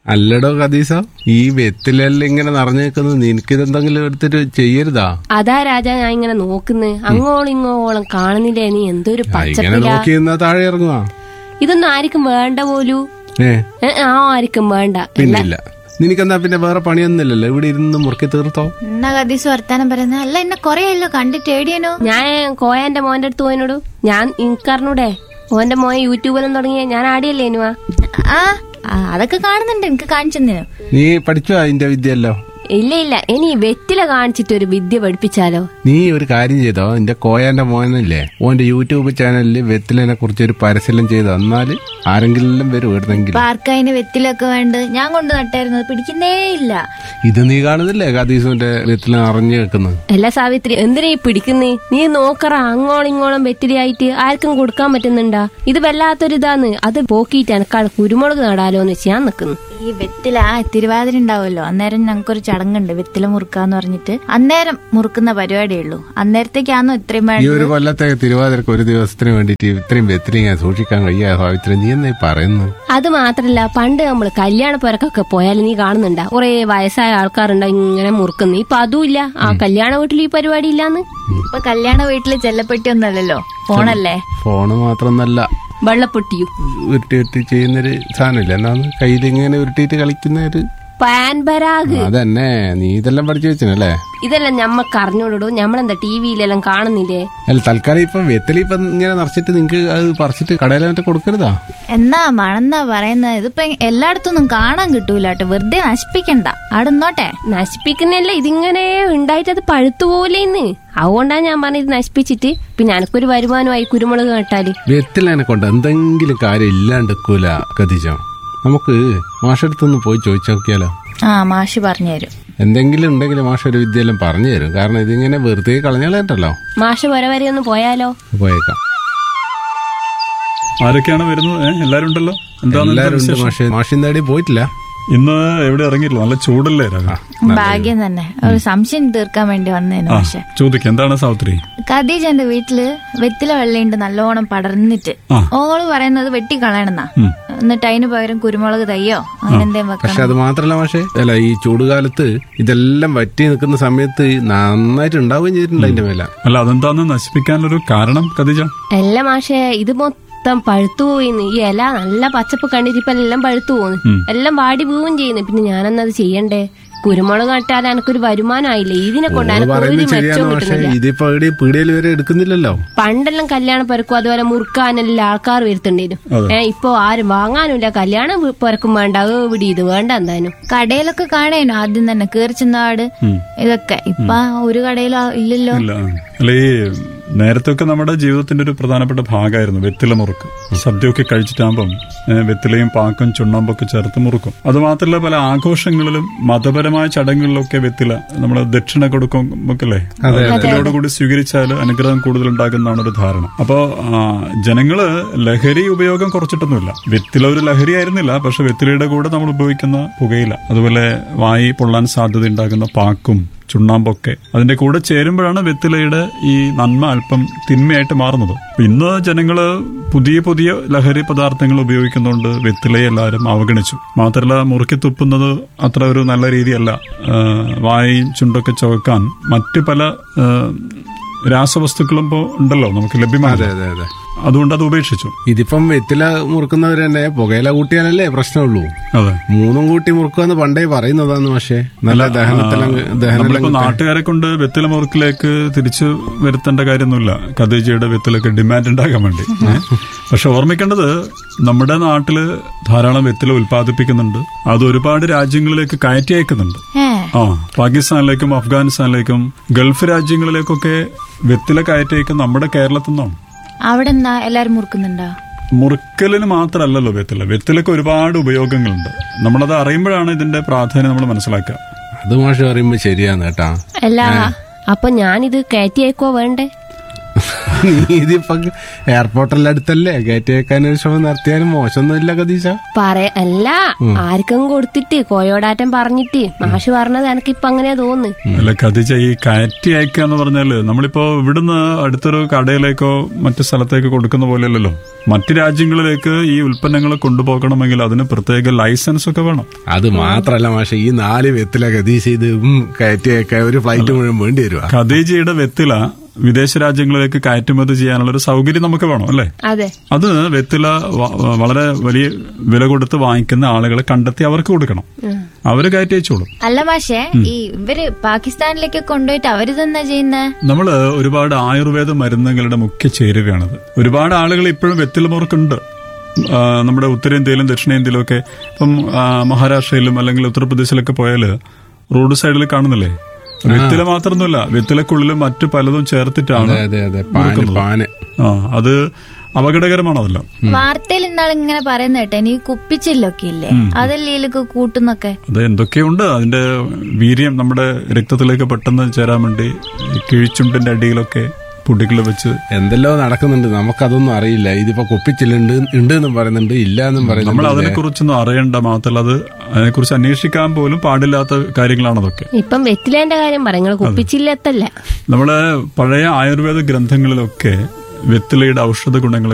അല്ലടോ കദീസ ഈ വെത്തിലെല്ലാം ഇങ്ങനെ നിറഞ്ഞു നിൽക്കുന്നത് നിനക്കിതെന്തെങ്കിലും എടുത്തിട്ട് ചെയ്യരുതാ അതാ രാജാ ഞാൻ ഇങ്ങനെ നോക്കുന്നത് അങ്ങോളം ഇങ്ങോളം കാണുന്നില്ലേ നീ എന്തൊരു ആ, ഇങ്ങനെ പച്ചപ്പില നോക്കി നിന്നാ താഴെ ഇറങ്ങുവാ ഇതൊന്നും ആർക്കും വേണ്ട പോലൂ ഏ ഏ, ആ ആർക്കും വേണ്ട പിന്നില്ല നിനക്കെന്താ പിന്നെ വേറെ പണിയൊന്നുമില്ലല്ലോ ഇവിടെ ഇരുന്ന് മുറുക്കി തീർത്തോ എന്നാ കദീസ് വർത്താനം പറയുന്നത് അല്ല എന്നെ കൊറേ അല്ലോ കണ്ടിട്ട് ഏടിയനോ ഞാൻ കോയന്റെ മോന്റെ അടുത്ത് പോയിനോടു ഞാൻ ഇൻക്കറിഞ്ഞൂടെ ഓന്റെ മോൻ യൂട്യൂബിലും തുടങ്ങിയ ഞാൻ ആടിയല്ലേനുവാ ആ ആ, അതൊക്കെ കാണുന്നുണ്ട് എനിക്ക് കാണിച്ചു തന്നേനു നീ പഠിച്ചോ അതിന്റെ വിദ്യയല്ലോ ഇല്ല ഇല്ല ഇനി വെറ്റില കാണിച്ചിട്ട് ഒരു വിദ്യ പഠിപ്പിച്ചാലോ നീ ഒരു കാര്യം ചെയ്തോ നിന്റെ കോയാന്റെ മോനല്ലേ ഓന്റെ യൂട്യൂബ് ചാനലിൽ വെത്തിലിനെ കുറിച്ച് ഒരു പരസ്യം ചെയ്തോ എന്നാല് ആരെങ്കിലും വരും എവിടുന്നെങ്കിലും പാർക്കതിന് വെത്തിലൊക്കെ വേണ്ട ഞാൻ കൊണ്ട് നട്ടായിരുന്നു അത് പിടിക്കുന്നേ ഇല്ല ഇത് നീ കാണുന്നില്ലേ കദീസുന്റെ വെത്തില നിറഞ്ഞു വെക്കുന്നത് അല്ല സാവിത്രി എന്തിനാ ഈ പിടിക്കുന്നേ നീ നോക്കറ അങ്ങോളം ഇങ്ങോളം വെറ്റിലയായിട്ട് ആർക്കും കൊടുക്കാൻ പറ്റുന്നുണ്ടാ ഇത് വല്ലാത്തൊരിതാന്ന് അത് പോക്കിയിട്ട് എനക്കാൾ കുരുമുളക് നടാലോന്ന് വെച്ച് ഞാൻ നിക്കുന്നു ഈ വെത്തില ആ തിരുവാതിര ഉണ്ടാവുമല്ലോ അന്നേരം ഞങ്ങൾക്കൊരു ചടങ്ങുണ്ട് വെത്തില മുറുക്കാന്ന് പറഞ്ഞിട്ട് അന്നേരം മുറുക്കുന്ന പരിപാടിയേ ഉള്ളൂ അന്നേരത്തേക്കാണോ ഇത്രയും ഈ വേണ്ട ഒരു കൊല്ലത്തെ തിരുവാതിരക്ക് ഒരു ദിവസത്തിന് വേണ്ടിട്ട് ഇത്രയും വെത്തിരി ഞാൻ സൂക്ഷിക്കാൻ കഴിയാ സാവിത്രി നീ എന്നാ ഈ പറയുന്നു അത് മാത്രല്ല പണ്ട് നമ്മൾ കല്യാണ പുരക്കൊക്കെ പോയാൽ നീ കാണുന്നുണ്ടാ കുറെ വയസ്സായ ആൾക്കാരുണ്ടാ ഇങ്ങനെ മുറുക്കുന്നു ഇപ്പൊ അതുമില്ല ആ കല്യാണ വീട്ടിൽ ഈ പരിപാടി ഇല്ലാന്ന് ഇപ്പൊ കല്യാണ വീട്ടില് ചെല്ലപ്പെട്ടി ഒന്നല്ലല്ലോ ഫോണല്ലേ ഫോണ് മാത്രമൊന്നല്ല വെള്ളപ്പൊട്ടിയും ഉരുട്ടി ഉരുട്ടി ചെയ്യുന്നൊരു സാധനമില്ല എന്നാന്ന് കയ്യിലിങ്ങനെ ഉരുട്ടിയിട്ട് കളിക്കുന്ന ഒരു പാൻ പരാഗ് അതന്നെ നീ ഇതെല്ലാം പഠിച്ചു വെച്ചിനല്ലേ ഇതെല്ലാം ഞമ്മക്ക് അറിഞ്ഞോടൂ ഞമ്മളെന്താ ടി വിയിലെല്ലാം കാണുന്നില്ലേ അല്ല തൽക്കാലം ഇപ്പൊ വെത്തലി ഇപ്പൊ ഇങ്ങനെ നിറച്ചിട്ട് നിങ്ങക്ക് അത് പറിച്ചിട്ട് കടയിൽ മറ്റേ കൊടുക്കരുതാ എന്നാ മണെന്നാ പറയുന്നത് ഇതിപ്പോ എല്ലായിടത്തൊന്നും കാണാൻ കിട്ടൂല കേട്ടോ വെറുതെ നശിപ്പിക്കണ്ട അവിടെ നിന്നോട്ടെ നശിപ്പിക്കുന്നല്ല ഇതിങ്ങനെ ഉണ്ടായിട്ട് അത് പഴുത്തു പോലേന്ന് അതുകൊണ്ടാ ഞാൻ പറഞ്ഞത് നശിപ്പിച്ചിട്ട് പിന്നെ എനക്കൊരു വരുമാനമായി കുരുമുളക് നട്ടാല് വെത്തിലിനെ കൊണ്ട് എന്തെങ്കിലും കാര്യം ഇല്ലാണ്ടിക്കൂല കതിച്ച നമുക്ക് മാഷടുത്തൊന്ന് പോയി ചോദിച്ചു നോക്കിയാലോ ആ മാഷി പറഞ്ഞു തരും എന്തെങ്കിലും ഉണ്ടെങ്കിൽ മാഷ ഒരു വിദ്യയെല്ലാം പറഞ്ഞു തരും കാരണം ഇതിങ്ങനെ വെറുതെ കളഞ്ഞാലേട്ടല്ലോ മാഷ വരെ വരെ ഒന്ന് പോയാലോ പോയേക്കാം ആരൊക്കെയാണ് വരുന്നത് ഏ? എല്ലാരും ഉണ്ടല്ലോ എന്താണ് എല്ലാരും ഉണ്ട് മാഷെ മാഷിൻ തേടി പോയിട്ടില്ല ഇന്ന് എവിടെ ഇറങ്ങിയില്ല നല്ല ചൂടല്ലേ രാവിലെ? ഭാഗ്യം തന്നെ ഒരു സംശയം തീർക്കാൻ വേണ്ടി വന്നേനു ആ പക്ഷെ ചോദിക്ക എന്താണ് സാവിത്രി ഖദീജന്റെ വീട്ടില് വെറ്റില വെള്ളയുണ്ട് നല്ലോണം പടർന്നിട്ട് ആ. ഓള് പറയുന്നത് വെട്ടിക്കളയണെന്നാ എന്നിട്ട് അതിന് പകരം കുരുമുളക് തയ്യോ അങ്ങനെ എന്തേലും പക്ഷെ വെക്കണം അത് മാത്രല്ല മാഷെ അല്ല ഈ ചൂടുകാലത്ത് ഇതെല്ലാം വറ്റി നിൽക്കുന്ന സമയത്ത് നന്നായിട്ട് ഉണ്ടാവുകയും ചെയ്തിട്ടുണ്ട് അതിന്റെ മേല അല്ല അതെന്താന്ന് നശിപ്പിക്കാനൊരു കാരണം കതിജ അല്ല മാഷേ ഇത് മൊത്തം പഴുത്തു പോയിന്ന് ഈ ഇല നല്ല പച്ചപ്പ് കണ്ടിട്ട് ഇപ്പൊ എല്ലാം പഴുത്തു പോന്ന് എല്ലാം വാടി പോവുകയും ചെയ്യുന്നു പിന്നെ ഞാനെന്നത് ചെയ്യണ്ടേ കുരുമുളക് നട്ടാൽ എനക്കൊരു വരുമാനമായില്ലേ ഇതിനെ കൊണ്ട് ഓള് എനക്ക് ഒരു പറയുന്നത് ശരിയാണ് മെച്ചവും പക്ഷെ കിട്ടുന്നില്ല ഇതിപ്പോ എവിടെ പീടികയിൽ വരെ എടുക്കുന്നില്ലല്ലോ പണ്ടെല്ലാം കല്യാണ പരക്കും അതുപോലെ മുറുക്കാനെല്ലാം ആൾക്കാർ വരുത്തുണ്ടായിരുന്നു ഏ ഇപ്പൊ ആരും വാങ്ങാനുമില്ല കല്യാണം പരക്കും വേണ്ട ഇവിടെ ഇത് വേണ്ട എന്തായാലും കടയിലൊക്കെ കാണേനു ആദ്യം തന്നെ കേറിച്ചെന്നാട് ഇതൊക്കെ ഇപ്പൊ ഒരു കടയിലും ഇല്ലല്ലോ ഇല്ല ആ. അല്ല ഈ നേരത്തെ ഒക്കെ നമ്മുടെ ജീവിതത്തിന്റെ ഒരു പ്രധാനപ്പെട്ട ഭാഗമായിരുന്നു വെത്തില മുറുക്ക് സദ്യയൊക്കെ കഴിച്ചിട്ടാകുമ്പം ഏ, വെത്തിലയും പാക്കും ചുണ്ണാമ്പൊക്കെ ചേർത്ത് മുറുക്കും അത് മാത്രമല്ല പല ആഘോഷങ്ങളിലും മതപരമായ ചടങ്ങുകളിലൊക്കെ വെത്തില നമ്മൾ ദക്ഷിണ കൊടുക്കുമ്പോഴല്ലേ വെത്തിലയോട് കൂടി സ്വീകരിച്ചാൽ അനുഗ്രഹം കൂടുതൽ ഉണ്ടാകുന്നതാണ് ഒരു ധാരണ അപ്പോ ആ, ജനങ്ങള് ലഹരി ഉപയോഗം കുറച്ചിട്ടൊന്നുമില്ല വെത്തില ഒരു ലഹരി ആയിരുന്നില്ല പക്ഷെ വെത്തിലയുടെ കൂടെ നമ്മൾ ഉപയോഗിക്കുന്ന പുകയില അതുപോലെ വായി പൊള്ളാൻ സാധ്യത ഉണ്ടാകുന്ന പാക്കും ചുണ്ണാമ്പൊക്കെ അതിന്റെ കൂടെ ചേരുമ്പോഴാണ് വെത്തിലയുടെ ഈ നന്മ അല്പം തിന്മയായിട്ട് മാറുന്നത് അപ്പൊ ഇന്ന് ജനങ്ങള് പുതിയ പുതിയ ലഹരി പദാർത്ഥങ്ങൾ ഉപയോഗിക്കുന്നതുകൊണ്ട് വെത്തിലയെ എല്ലാവരും അവഗണിച്ചു മാത്രമല്ല മുറുക്കി തുപ്പുന്നത് അത്ര ഒരു നല്ല രീതിയല്ല ആ, വായും ചുണ്ടൊക്കെ ചുവക്കാൻ മറ്റ് പല ആ, രാസവസ്തുക്കളും ഇപ്പോൾ ഉണ്ടല്ലോ നമുക്ക് ലഭ്യമാണ് അതെ അതെ അതെ അതുകൊണ്ട് അത് ഉപേക്ഷിച്ചു ഇതിപ്പം വെറ്റില മുറുക്കുന്നവർ തന്നെ പുകയില കൂട്ടിയാലല്ലേ പ്രശ്നമുള്ളൂ അതെ മൂന്നും കൂട്ടി മുറുക്കുമെന്ന് പണ്ടേ പറയുന്നതാന്ന് പക്ഷേ നല്ല ദഹനത്തിലും ദഹനം നമ്മളിപ്പോ നാട്ടുകാരെ കൊണ്ട് വെത്തില മുറുക്കിലേക്ക് തിരിച്ചു വരുത്തേണ്ട കാര്യമൊന്നുമില്ല ഖദീജയുടെ വെത്തിലൊക്കെ ഡിമാൻഡ് ഉണ്ടാകാൻ വേണ്ടി ഏ? പക്ഷെ ഓർമ്മിക്കേണ്ടത് നമ്മുടെ നാട്ടില് ധാരാളം വെത്തില ഉൽപ്പാദിപ്പിക്കുന്നുണ്ട് അത് ഒരുപാട് രാജ്യങ്ങളിലേക്ക് കയറ്റി അയക്കുന്നുണ്ട് ഏ ആ പാകിസ്ഥാനിലേക്കും അഫ്ഗാനിസ്ഥാനിലേക്കും ഗൾഫ് രാജ്യങ്ങളിലേക്കൊക്കെ വെത്തില കയറ്റി അയക്കുന്ന നമ്മുടെ കേരളത്തിൽ നിന്നാണ് അവിടെ എന്നാ എല്ലാരും മുറുക്കുന്നുണ്ടോ മുറുക്കലിന് മാത്രമല്ലല്ലോ വെത്തില വെത്തിലൊക്കെ ഒരുപാട് ഉപയോഗങ്ങളുണ്ട് നമ്മളത് അറിയുമ്പോഴാണ് ഇതിന്റെ പ്രാധാന്യം നമ്മൾ മനസ്സിലാക്കുക അത് മാഷ് പറയുമ്പോ ശരിയാന്ന് കേട്ടാ അല്ല അപ്പൊ ഞാനിത് കയറ്റി അയക്കോ വേണ്ടേ നീ ഇതിപ്പോ എയർപോർട്ടെല്ലാം അടുത്തല്ലേ കയറ്റി വെക്കാൻ ഒരു ശ്രമം നടത്തിയാലും മോശമൊന്നുമില്ല കതീശ പറയ അല്ല ആർക്കും കൊടുത്തിട്ട് കോയോടാറ്റം പറഞ്ഞിട്ട് മാഷ് പറഞ്ഞത് എനക്കിപ്പൊ അങ്ങനെയാ തോന്നുന്നു അല്ല കതിച്ച ഈ കയറ്റി അയക്കുക എന്ന് പറഞ്ഞാല് നമ്മളിപ്പോ ഇവിടുന്ന് അടുത്തൊരു കടയിലേക്കോ മറ്റു സ്ഥലത്തേക്ക് കൊടുക്കുന്ന പോലെയല്ലല്ലോ മറ്റു രാജ്യങ്ങളിലേക്ക് ഈ ഉൽപ്പന്നങ്ങൾ കൊണ്ടുപോകണമെങ്കിൽ അതിന് പ്രത്യേക ലൈസൻസ് ഒക്കെ വേണം അത് മാത്രല്ല മാഷ ഈ നാല് വെത്തില കതീശ ഇത് ഉം കയറ്റി വെക്കാൻ ഒരു ഫ്ലൈറ്റ് മുഴുവൻ വേണ്ടി വരുവാ ഖദീജയുടെ വെത്തില വിദേശ രാജ്യങ്ങളിലേക്ക് കയറ്റുമതി ചെയ്യാനുള്ള ഒരു സൗകര്യം നമുക്ക് വേണം അല്ലേ അതെ അത് വെത്തില വ- വളരെ വലിയ വില കൊടുത്ത് വാങ്ങിക്കുന്ന ആളുകളെ കണ്ടെത്തി അവർക്ക് കൊടുക്കണം അവര് കയറ്റി അയച്ചോളും അല്ല മാഷേ ഈ ഇവര് പാകിസ്ഥാനിലേക്ക് കൊണ്ടുപോയിട്ട് അവര് തന്നെ ചെയ്യുന്നേ നമ്മൾ ഒരുപാട് ആയുർവേദ മരുന്നുകളുടെ മുഖ്യ ചേരുവയാണത് ഒരുപാട് ആളുകൾ ഇപ്പോഴും വെത്തില മുറുക്കുണ്ട് ആ, നമ്മുടെ ഉത്തരേന്ത്യയിലും ദക്ഷിണേന്ത്യയിലും ഒക്കെ ഇപ്പം ആ, മഹാരാഷ്ട്രയിലും അല്ലെങ്കിൽ ഉത്തർപ്രദേശിലൊക്കെ പോയാല് റോഡ് സൈഡിൽ കാണുന്നില്ലേ വെത്തില മാത്രമൊന്നുമല്ല വെത്തിലക്കുള്ളിലും മറ്റു പലതും ചേർത്തിട്ടാണ് അതെ അതെ പാന് പാന് ആ അത് അപകടകരമാണതല്ലോ വാർത്തയിൽ ഇന്നാൾ ഇങ്ങനെ പറയുന്ന കേട്ടെ ഈ കുപ്പിച്ചില്ലൊക്കെ ഇല്ലേ അതല്ലേ ഇതിലൊക്കെ കൂട്ടുന്നൊക്കെ അത് എന്തൊക്കെയുണ്ട് അതിന്റെ വീര്യം നമ്മുടെ രക്തത്തിലേക്ക് പെട്ടെന്ന് ചേരാൻ വേണ്ടി ഈ കിഴിച്ചുണ്ടിന്റെ അടിയിലൊക്കെ പൊടികൾ വെച്ച് എന്തെല്ലോ നടക്കുന്നുണ്ട് നമുക്കതൊന്നും അറിയില്ല ഇതിപ്പോ കുപ്പിച്ചില്ലുണ്ട് ഉണ്ട് എന്നും പറയുന്നുണ്ട് ഇല്ല എന്നും നമ്മൾ പറയുന്നുണ്ട് അതിനെക്കുറിച്ചൊന്നും അറിയണ്ട മാത്രമല്ല അത് അതിനെക്കുറിച്ച് അന്വേഷിക്കാൻ പോലും പാടില്ലാത്ത കാര്യങ്ങളാണ് അതൊക്കെ ഇപ്പം വെറ്റിലേന്റെ കാര്യം പറ നിങ്ങൾ കുപ്പിച്ചില്ലെത്തല്ല നമ്മളെ പഴയ ആയുർവേദ ഗ്രന്ഥങ്ങളിലൊക്കെ വെത്തിലയുടെ ഔഷധ ഗുണങ്ങളെ